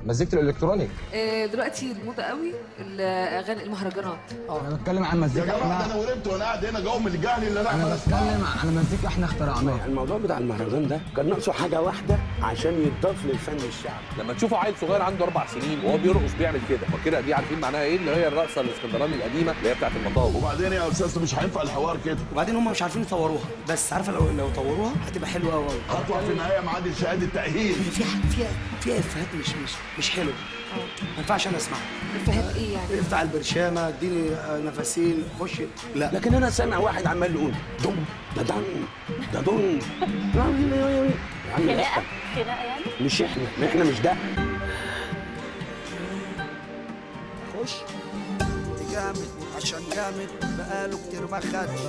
مزيكة الالكترونيك آه، دلوقتي الموضه قوي الاغاني المهرجانات انا بتكلم عن يا مزيكا جماعه ده احنا انا ورمت وانا قاعد هنا جوه من الجهل اللي انا انا عمال اسمعه بتكلم عن مزيكا احنا اخترعناها الموضوع بتاع المهرجان ده كان ناقصه حاجه واحده عشان يتضاف للفن الشعبي لما تشوفوا عيل صغير عنده اربع سنين وهو بيرقص بيعمل كده فكده دي عارفين معناها ايه اللي هي الرقصه الاسكندراني القديمه اللي هي بتاعت المطاوي وبعدين يا استاذ مش هينفع الحوار كده وبعدين هم مش عارفين يطوروها بس عارفه لو لو طوروها هتبقى حلوه قوي هطلع في النهايه معادي شهاده تاهيل في فيها فيها افيهات مش مش مش حلوه ما ينفعش انا اسمعها الفهات ايه يعني افتح البرشامه اديني آه، نفسين خش لا لكن انا سامع واحد عمال يقول دم ده دم ده دم يا عم لا خناقه خناقه يعني مش احنا احنا مش ده خش جامد عشان جامد بقاله كتير ما خدش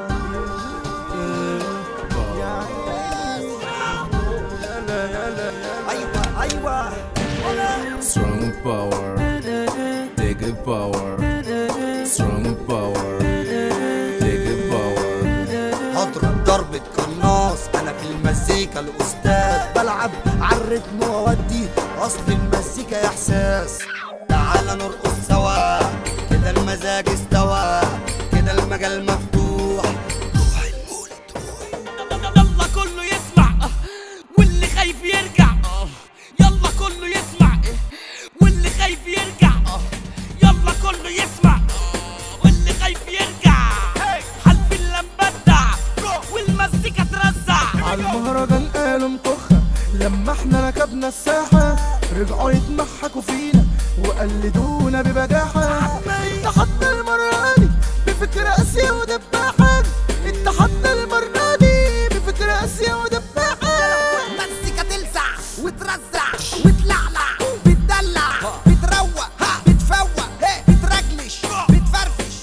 ايوه ايوه Strong power, take it power. Strong power, take it power. هضرب ضربة قناص انا في المزيكا الاستاذ بلعب على الريتم واودي اصل المزيكا احساس تعال نرقص سوا كده المزاج استوى كده المجال مفتوح روح المولد يلا كله يسمع آه، واللي خايف يرجع آه، يلا كله يسمع آه، واللي خايف يرجع آه، يلا كله يسمع آه، واللي خايف يرجع حلف اللمبدع والمزيكا ترزع على المهرجان قالوا مطخة لما احنا ركبنا الساحة رجعوا يتمحكوا فينا وقلدونا ببجاحة اتحدنا المرة دي بفكر قاسية ودباحة اتحدنا المرة دي بفكر قاسية ودباحة مزيكا تلسع وترزع وتلعلع بتدلع بتروق بتفوق بترجلش بتفرفش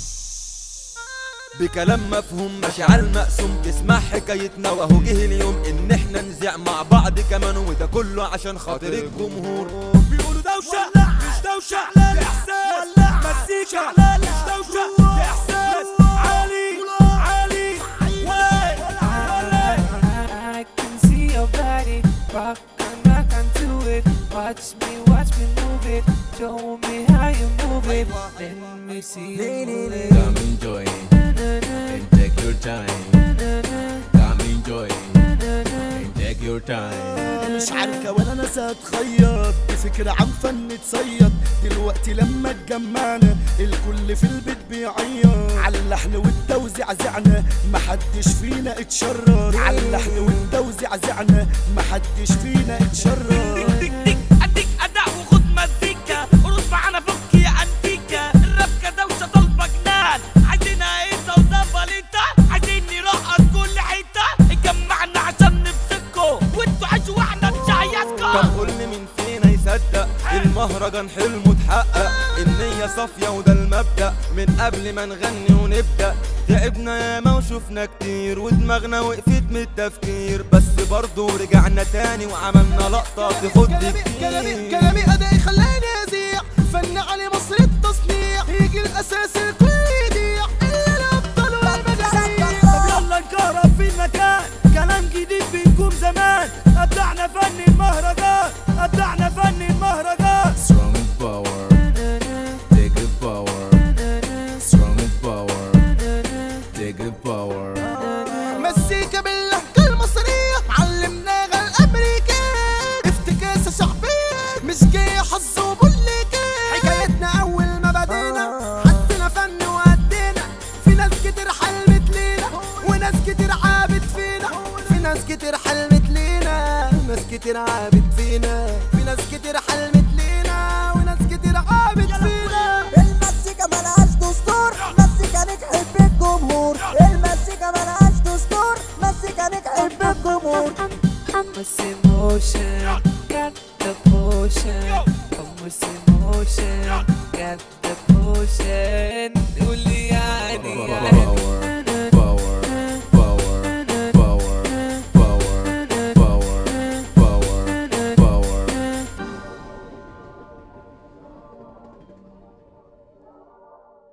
بكلام مفهوم مشاعر مقسوم تسمع حكايتنا واهو جه اليوم ان احنا نذيع مع بعض كمان وده كله عشان خاطر الجمهور بيقولوا دوشة مش دوشة إحساس مزيكا مش دوشة إحساس عالي عالي I can see your body rock and rock onto it. Watch me, watch me move it. Show me how you move it. Let me see you move it. Come enjoy and take your time. Come enjoy and take your time. مش عارفة ولا ناس اتخيط بفكرة عن فن تصيد دلوقتي لما اتجمعنا الكل في البيت بيعيط على اللحن والتوزيع زعنا محدش فينا اتشرر على اللحن والتوزيع زعنا محدش فينا اتشرر ديك ديك اديك اداء وخد مزيكا ارقص معانا فك يا انتيكا الربكة دوشة طالبة جنان عايزينها ايه وزبليتا عايزين نرقص كل حتة اتجمعنا عشان نبسطكوا وانتوا عيشوا واحنا نشيسكوا طب قول لي مين فينا يصدق المهرجان حلمه اتحقق النية صافية وده المبدأ من قبل ما نغني ونبدأ تعبنا ياما وشفنا كتير ودماغنا وقفت من التفكير بس برضه رجعنا تاني وعملنا لقطة تخد كتير كلامي كلامي أدائي خلاني أذيع فن علي مصر التصنيع يجي الأساس الكل يضيع إلا الأبطال والمجاهير طب يلا نكهرب في المكان كلام جديد بيكون زمان ابدعنا فن المهرجان ابدعنا فن المهرجان Strong power, take it power. Strong power, take it power. مزيكا باللهجة المصرية علمناها الأمريكان افتكاسة شعبية مش جاية حظ وبوليكان حكايتنا أول ما بدينا حسنا فن وأدينا في ناس كتير حلمت لينا وناس كتير عابت فينا في ناس كتير حلمت لينا ناس كتير عابت فينا في ناس كتير حلمت لينا وناس كتير عابت فينا المزيكا ملهاش دستور مزيكا نجحت بالجمهور المزيكا ملهاش دستور مزيكا نجحت بالجمهور What's emotion? Got the potion.